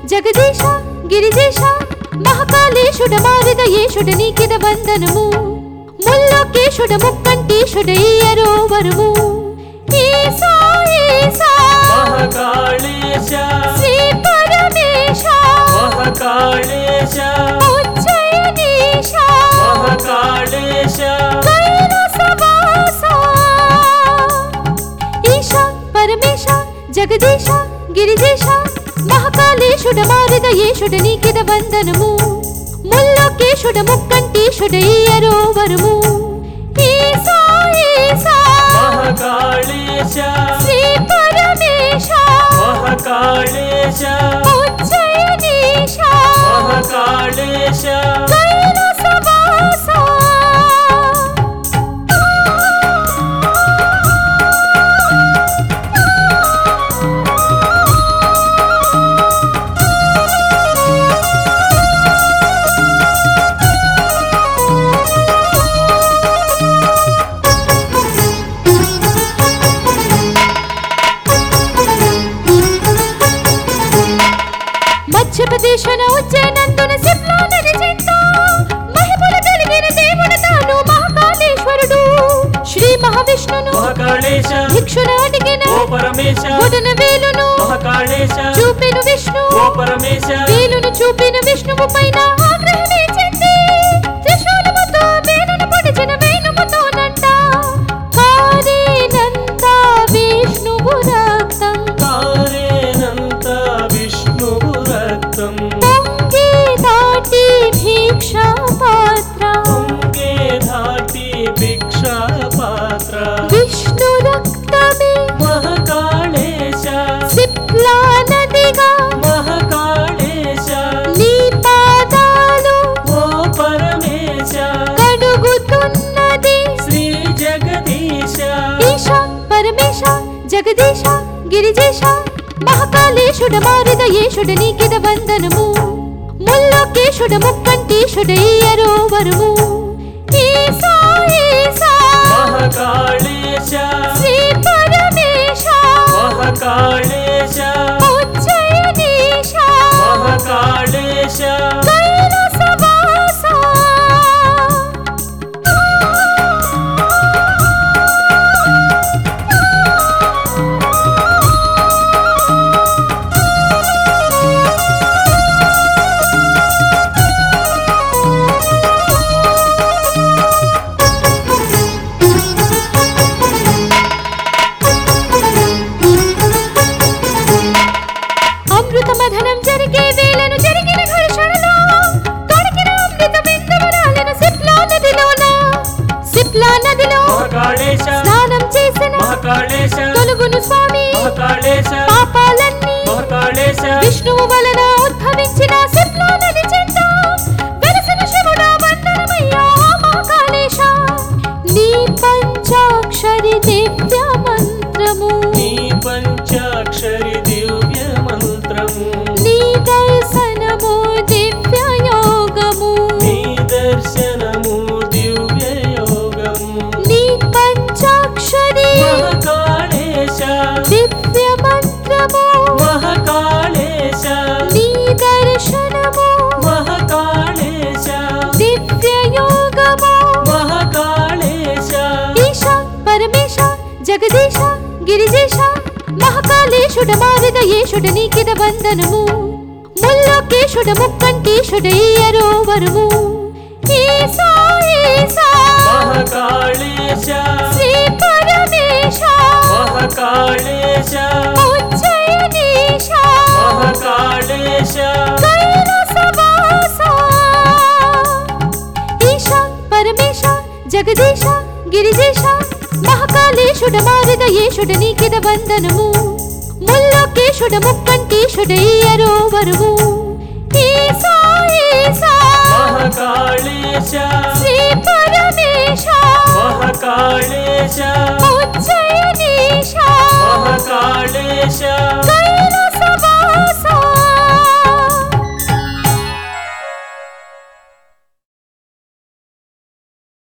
జగదీశ గిరిజేశ మహాకాళేశుడ మారుదయేశుడ నీకిద వందనము ముల్లోకేశుడ ముక్కంటీశుడయ్యరో వరము ఈశా ఈశా మహకాళేశ శ్రీ పరమేశ మహకాళేశ ఉజ్జయినీశ మహకాళేశ కైలాసవాస ఈశ పరమేశ జగదీశ గిరిజేశ మహాకాళేశుడ మారుదయేశుడ నీకిద వందనము ముల్లోకేశుడ ముక్కంటీశుడయ్యరో వరము ఈశా ఈశా మహకాళేశ శ్రీ పరమేశ మహకాళేశ ఉజ్జయినీశ మహకాళేశ కైలాసవాస మధ్యప్రదేశన ఉజ్జయినందున సిప్లా నది చెంత మహిమలు కలిగిన దేవుడు తాను మహాకాళేశ్వరుడు శ్రీ మహావిష్ణును మహకాళేశ భిక్షును అడిగిన ఓ పరమేశ బుధన వేలును మహకాళేశ చూపెను విష్ణు ఓ పరమేశ వేలును చూపిన విష్ణువు పైన ఆగ్రహమే చెంది త్రిశూలముతో వేలును పొడిచిన వేణుముతోనంట కారేనంత విష్ణువు రక్తం కారేనంత విష్ణువు రక్తం పొంగి దాటి భిక్షా పాత్ర పొంగే ధాటి భిక్షా పాత్ర విష్ణు రక్తమే మహకాళేశ సిప్లా నదిగా మహకాళేశ నీ పాదాలు ఓ పరమేశ కడుగుతున్నది శ్రీ జగదీశ ఈశ పరమేశ జగదీశ గిరిజేశ మహాకాళేశుడ మారుదయేశుడ నీకిద వందనము ముల్లోకేశుడ ముక్కంటీశుడయ్యరో వరము ఈశా ఈశా మహకాళేశ శ్రీ పరమేశ మహకాళేశ ఉజ్జయినీశ మహకాళేశ కైలాసవాస అమృత మథనం జరిగే వేళను జరిగిన ఘర్షణలో దొరికిన అమృతమెందుకు రాలిన సిప్లా నదిలోన సిప్లా నదిలో మహకాళేశ స్నానం చేసిన మహకాళేశ తొలుగును స్వామి మహకాళేశ పాపాలన్నీ మహకాళేశ విష్ణువు వలన ఉద్భవించిన సిప్లా నది చెంత వెలసిన శివుడా వందనమయ్యా మహాకాళేశ నీ పంచాక్షరి దివ్య మంత్రము నీ పంచాక్షరి దివ్య మంత్రము నీ దర్శనము దివ్య యోగము నీ దర్శనము దివ్య యోగము నీ పంచాక్షరి మహకాళేశ దివ్య మంత్రము మహకాళేశ నీ దర్శనము మహకాళేశ దివ్య యోగము మహకాళేశ ఈశ పరమేశ జగదీశ గిరిజేశ మహాకాళేశుడ మారుదయేశుడ నీకిద వందనము ముల్లోకేశుడ ముక్కంటీశుడయ్యరో వరము ఈశా ఈశా మహకాళేశ శ్రీ పరమేశ మహకాళేశ ఉజ్జయినీశ మహకాళేశ కైలాసవాస ఈశ పరమేశ జగదీశ గిరిజేశ మహాకాళేశుడ మారుదయేశుడ నీకిద వందనము ముల్లోకేశుడ ముక్కంటీశుడయ్యరో వరము ఈశా ఈశా మహకాళేశ శ్రీ పరమేశ మహకాళేశ ఉజ్జయినీశ మహకాళేశ కైలాసవాస